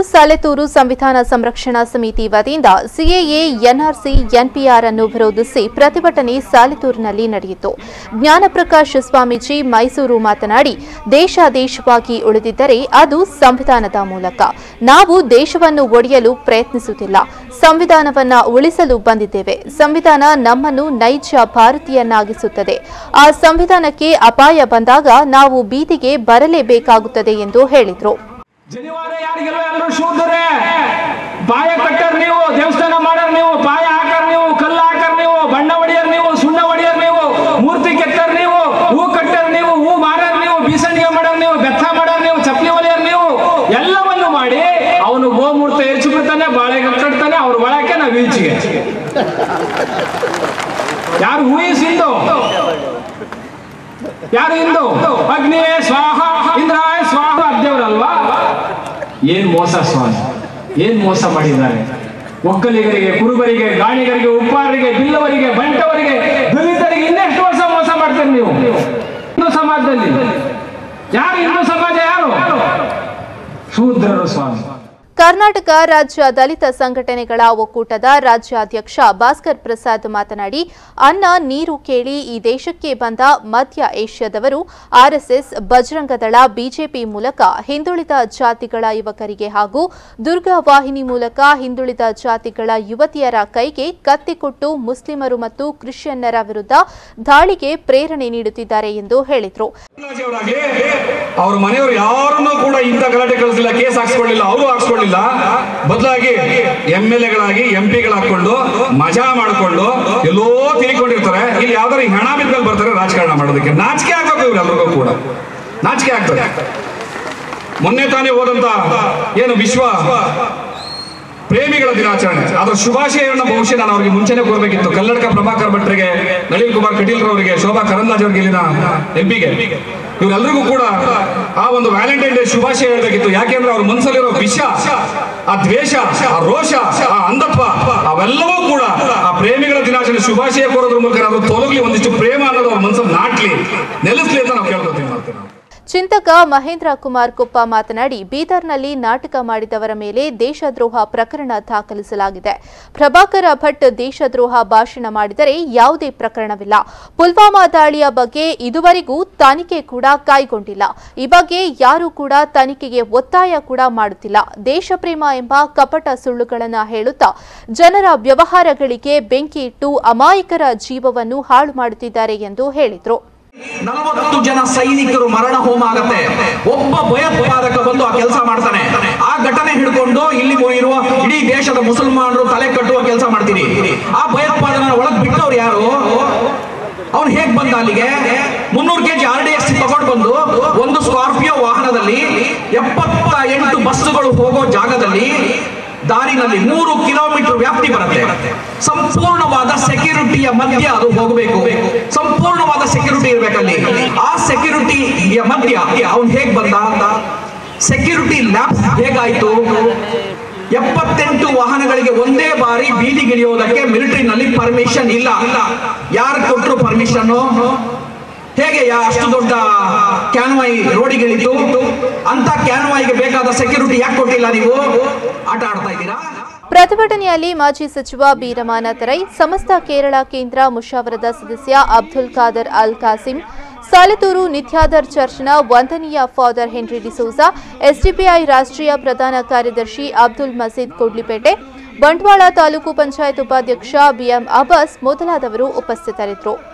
ಸಾಲೆತೂರು ಸಂವಿಧಾನ ಸಂರಕ್ಷಣಾ ಸಮಿತಿ ವತಿಯಿಂದ ಸಿಎಎ ಎನ್ಆರ್ಸಿ ಎನ್ಪಿಆರ್ ಅನ್ನು ವಿರೋಧಿಸಿ ಪ್ರತಿಭಟನೆ ಸಾಲೆತೂರಿನಲ್ಲಿ ನಡೆಯಿತು ಜ್ಞಾನಪ್ರಕಾಶ್ ಸ್ವಾಮೀಜಿ ಮೈಸೂರು ಮಾತನಾಡಿ ದೇಶಾದೇಶವಾಗಿ ಉಳಿದಿದ್ದರೆ ಅದು ಸಂವಿಧಾನದ ಮೂಲಕ ನಾವು ದೇಶವನ್ನು ಒಡೆಯಲು ಪ್ರಯತ್ನಿಸುತ್ತಿಲ್ಲ ಸಂವಿಧಾನವನ್ನ ಉಳಿಸಲು ಬಂದಿದ್ದೇವೆ ಸಂವಿಧಾನ ನಮ್ಮನ್ನು ನೈಜ ಭಾರತೀಯನ್ನಾಗಿಸುತ್ತದೆ ಆ ಸಂವಿಧಾನಕ್ಕೆ ಅಪಾಯ ಬಂದಾಗ ನಾವು ಬೀದಿಗೆ ಬರಲೇಬೇಕಾಗುತ್ತದೆ ಎಂದು ಹೇಳಿದರು ಜನಿವಾರ ಯಾರಿಗೆಲ್ಲ ಎಲ್ಲರೂ ಶೂದ್ರೇ ಪಾಯ ಕಟ್ಟರ್ ನೀವು ದೇವಸ್ಥಾನ ಮಾಡರ್ ನೀವು ಪಾಯ ಹಾಕರ್ ನೀವು ಕಲ್ಲು ಹಾಕರ್ ನೀವು ಬಣ್ಣ ಹೊಡಿಯರ್ ನೀವು ಸುಣ್ಣ ಹೊಡಿಯರ್ ನೀವು ಮೂರ್ತಿ ಕೆತ್ತರ್ ನೀವು ಹೂ ಕಟ್ಟರ್ ನೀವು ಹೂ ಮಾರರ್ ನೀವು ಬೀಸಣಿಗೆ ಮಾಡರ್ ನೀವು ಬೆತ್ತ ಮಾಡರ್ ನೀವು ಚಪ್ಪಲಿ ಹೊಲಿಯರ್ ನೀವು ಎಲ್ಲವನ್ನು ಮಾಡಿ ಅವನು ಗೋಮೂರ್ತ ಏರ್ಸಿ ಬಿಡ್ತಾನೆ ಬಾಳೆ ಕಟ್ತಾನೆ ಅವ್ರ ಒಳಕ್ಕೆ ನಾವು ಈಚೆಗೆ ಯಾರು ಊಹಿಸಿದ್ದು ಯಾರು ಹಿಂದೂ ಅಗ್ನಿಯೇ ಸ್ವಾಹ ಇಂದ್ರಾಯ ಸ್ವಾಹ ಅದ್ದೇವ್ರಲ್ವಾ ಏನ್ ಮೋಸ ಸ್ವಾಮಿ ಏನ್ ಮೋಸ ಮಾಡಿದ್ದಾರೆ ಒಕ್ಕಲಿಗರಿಗೆ ಕುರುಬರಿಗೆ ಗಾಣಿಗರಿಗೆ ಉಪ್ಪಾರರಿಗೆ ಬಿಲ್ಲವರಿಗೆ ಬಂಟವರಿಗೆ ದಲಿತರಿಗೆ ಇನ್ನೆಷ್ಟು ವರ್ಷ ಮೋಸ ಮಾಡ್ತೀರಿ ನೀವು ಹಿಂದೂ ಸಮಾಜದಲ್ಲಿ ಯಾರು ಹಿಂದೂ ಸಮಾಜ ಯಾರು ಶೂದ್ರರು ಸ್ವಾಮಿ ಕರ್ನಾಟಕ ರಾಜ್ಯ ದಲಿತ ಸಂಘಟನೆಗಳ ಒಕ್ಕೂಟದ ರಾಜ್ಯಾಧ್ಯಕ್ಷ ಭಾಸ್ಕರ್ ಪ್ರಸಾದ್ ಮಾತನಾಡಿ ಅನ್ನ ನೀರು ಕೇಳಿ ಈ ದೇಶಕ್ಕೆ ಬಂದ ಮಧ್ಯ ಏಷ್ಯಾದವರು ಆರ್ಎಸ್ಎಸ್ ಬಜರಂಗದಳ ಬಿಜೆಪಿ ಮೂಲಕ ಹಿಂದುಳಿದ ಜಾತಿಗಳ ಯುವಕರಿಗೆ ಹಾಗೂ ದುರ್ಗಾ ವಾಹಿನಿ ಮೂಲಕ ಹಿಂದುಳಿದ ಜಾತಿಗಳ ಯುವತಿಯರ ಕೈಗೆ ಕತ್ತಿ ಕೊಟ್ಟು ಮುಸ್ಲಿಮರು ಮತ್ತು ಕ್ರಿಶ್ಚಿಯನ್ನರ ವಿರುದ್ಧ ದಾಳಿಗೆ ಪ್ರೇರಣೆ ನೀಡುತ್ತಿದ್ದಾರೆ ಎಂದು ಹೇಳಿದರು ಅವರಾಗ್ಲಿ ಅವ್ರ ಮನೆಯವರು ಯಾರನ್ನೂ ಕೂಡ ಇಂಥ ಗಲಾಟೆ ಕಳಿಸಿಲ್ಲ ಕೇಸ್ ಹಾಕ್ಸ್ಕೊಳ್ಳಿಲ್ಲ ಅವರು ಹಾಕ್ಸ್ಕೊಳ್ಳಿಲ್ಲ ಬದಲಾಗಿ ಎಂ ಎಲ್ ಎಗಳಾಗಿ ಎಂ ಪಿಗಳು ಹಾಕೊಂಡು ಮಜಾ ಮಾಡ್ಕೊಂಡು ಎಲ್ಲೋ ತಿಳ್ಕೊಂಡಿರ್ತಾರೆ ಇಲ್ಲಿ ಯಾವ್ದಾರು ಹೆಣ ಬಿದ್ದಲ್ಲಿ ಬರ್ತಾರೆ ರಾಜಕಾರಣ ಮಾಡೋದಕ್ಕೆ ನಾಚಿಕೆ ಆಗ್ಬೇಕು ಇವ್ರೆಲ್ರಿಗೂ ಕೂಡ ನಾಚಿಕೆ ಆಗ್ತದೆ ಮೊನ್ನೆ ತಾನೇ ಹೋದಂತ ಏನು ವಿಶ್ವ ಪ್ರೇಮಿಗಳ ದಿನಾಚರಣೆ ಅದರ ಶುಭಾಶಯವನ್ನು ಬಹುಶಃ ನಾನು ಅವರಿಗೆ ಮುಂಚೆನೆ ಕೋರ್ಬೇಕಿತ್ತು ಕಲ್ಲಡ್ಕ ಪ್ರಭಾಕರ್ ಭಟ್ರಿಗೆ ನಳಿನ್ ಕುಮಾರ್ ಕಟೀಲ್ ಅವರಿಗೆ ಶೋಭಾ ಕರಂದ್ಲಾಜ್ ಅವರಿಗೆ ಇಲ್ಲಿನ ಎಂಪಿಗೆ ಇವರೆಲ್ಲರಿಗೂ ಕೂಡ ಆ ಒಂದು ವ್ಯಾಲೆಂಟೈನ್ ಡೇ ಶುಭಾಶಯ ಹೇಳಬೇಕಿತ್ತು ಯಾಕೆಂದ್ರೆ ಅವ್ರ ಮನಸ್ಸಲ್ಲಿರೋ ವಿಷ ಆ ದ್ವೇಷ ಆ ರೋಷ ಆ ಅಂಧತ್ವ ಅವೆಲ್ಲವೂ ಕೂಡ ಆ ಪ್ರೇಮಿಗಳ ದಿನಾಚರಣೆ ಶುಭಾಶಯ ಕೋರೋದ್ರ ಮೂಲಕ ಅದು ತೊಲಗ್ಲಿ ಒಂದಿಷ್ಟು ಪ್ರೇಮ ಅನ್ನೋದು ಅವ್ರ ಮನಸ್ಸಲ್ಲಿ ನಾಟ್ಲಿ ನೆಲೆಸ್ಲಿ ಅಂತ ನಾವು ಕೇಳ್ಕೊತೀವಿ ಮಾಡ್ತೀವಿ ನಾವು ಚಿಂತಕ ಮಹೇಂದ್ರ ಕುಮಾರ್ ಕೊಪ್ಪ ಮಾತನಾಡಿ ಬೀದರ್ನಲ್ಲಿ ನಾಟಕ ಮಾಡಿದವರ ಮೇಲೆ ದೇಶದ್ರೋಹ ಪ್ರಕರಣ ದಾಖಲಿಸಲಾಗಿದೆ ಪ್ರಭಾಕರ ಭಟ್ ದೇಶದ್ರೋಹ ಭಾಷಣ ಮಾಡಿದರೆ ಯಾವುದೇ ಪ್ರಕರಣವಿಲ್ಲ ಪುಲ್ವಾಮಾ ದಾಳಿಯ ಬಗ್ಗೆ ಇದುವರೆಗೂ ತನಿಖೆ ಕೂಡ ಕೈಗೊಂಡಿಲ್ಲ ಈ ಬಗ್ಗೆ ಯಾರೂ ಕೂಡ ತನಿಖೆಗೆ ಒತ್ತಾಯ ಕೂಡ ಮಾಡುತ್ತಿಲ್ಲ ದೇಶಪ್ರೇಮ ಎಂಬ ಕಪಟ ಸುಳ್ಳುಗಳನ್ನು ಹೇಳುತ್ತಾ ಜನರ ವ್ಯವಹಾರಗಳಿಗೆ ಬೆಂಕಿ ಇಟ್ಟು ಅಮಾಯಕರ ಜೀವವನ್ನು ಹಾಳು ಮಾಡುತ್ತಿದ್ದಾರೆ ಎಂದು ಹೇಳಿದರು ನಲವತ್ತು ಜನ ಸೈನಿಕರು ಮರಣ ಹೋಮ ಆಗತ್ತೆ ಒಬ್ಬ ಭಯೋತ್ಪಾದಕ ಬಂದು ಆ ಕೆಲಸ ಮಾಡ್ತಾನೆ ಆ ಘಟನೆ ಹಿಡ್ಕೊಂಡು ಇಲ್ಲಿ ಇರುವ ಇಡೀ ದೇಶದ ಮುಸಲ್ಮಾನರು ತಲೆ ಕಟ್ಟುವ ಕೆಲಸ ಮಾಡ್ತೀರಿ ಆ ಭಯೋತ್ಪಾದನ ಒಳಗ್ ಬಿಟ್ಟವ್ರು ಯಾರು ಅವ್ನು ಹೇಗ್ ಬಂದ ಅಲ್ಲಿಗೆ ಮುನ್ನೂರು ಕೆಜಿ ಆರ್ ಡಿ ಎಕ್ಸ್ ತಗೊಂಡು ಬಂದು ಒಂದು ಸ್ಕಾರ್ಪಿಯೋ ವಾಹನದಲ್ಲಿ ಎಪ್ಪತ್ತ ಎಂಟು ಬಸ್ಸುಗಳು ಹೋಗೋ ಜಾಗದಲ್ಲಿ ದಾರಿನಲ್ಲಿ ಮೂರು ಕಿಲೋಮೀಟರ್ ವ್ಯಾಪ್ತಿ ಬರುತ್ತೆ ಸಂಪೂರ್ಣವಾದ ಸೆಕ್ಯೂರಿಟಿಯ ಮಧ್ಯ ಅದು ಹೋಗಬೇಕು ಸಂಪೂರ್ಣವಾದ ಸೆಕ್ಯೂರಿಟಿ ಇರ್ಬೇಕಲ್ಲಿ ಆ ಸೆಕ್ಯೂರಿಟಿಯ ಮಧ್ಯ ಅವ್ನು ಹೇಗ್ ಬಂದ ಸೆಕ್ಯೂರಿಟಿ ಲ್ಯಾಬ್ ಹೇಗಾಯ್ತು ಎಪ್ಪತ್ತೆಂಟು ವಾಹನಗಳಿಗೆ ಒಂದೇ ಬಾರಿ ಬೀದಿಗಿಳಿಯೋದಕ್ಕೆ ಮಿಲಿಟರಿನಲ್ಲಿ ಪರ್ಮಿಷನ್ ಇಲ್ಲ ಯಾರು ಕೊಟ್ಟರು ಪರ್ಮಿಷನ್ ಹೇಗೆ ಯಾ- ಅಷ್ಟು ದೊಡ್ಡ ಕ್ಯಾನ್ವಾಯ್ ರೋಡಿಗಿಳಿತು ಅಂತ ಕ್ಯಾನ್ವಾಯ್ಗೆ ಬೇಕಾದ ಸೆಕ್ಯೂರಿಟಿ ಯಾಕೆ ಕೊಟ್ಟಿಲ್ಲ ನೀವು ಆಟ ಆಡ್ತಾ ಇದ್ದೀರಾ ಪ್ರತಿಭಟನೆಯಲ್ಲಿ ಮಾಜಿ ಸಚಿವ ಬೀರಮಾನ ತರೈ ಸಮಸ್ತ ಕೇರಳ ಕೇಂದ್ರ ಮುಷಾವರದ ಸದಸ್ಯ ಅಬ್ದುಲ್ ಖಾದರ್ ಅಲ್ ಕಾಸಿಂ ಸಾಲೆತೂರು ನಿತ್ಯಾದರ್ ಚರ್ಚ್ನ ವಂದನೀಯ ಫಾದರ್ ಹೆನ್ರಿ ಡಿಸೋಜಾ ಎಸ್ಡಿಪಿಐ ರಾಷ್ಟ್ರೀಯ ಪ್ರಧಾನ ಕಾರ್ಯದರ್ಶಿ ಅಬ್ದುಲ್ ಮಸೀದ್ ಕೊಡ್ಲಿಪೇಟೆ ಬಂಟ್ವಾಳ ತಾಲೂಕು ಪಂಚಾಯತ್ ಉಪಾಧ್ಯಕ್ಷ ಬಿಎಂ ಅಬ್ಬಾಸ್ ಮೊದಲಾದವರು ಉಪಸ್ಥಿತರಿದ್ದರು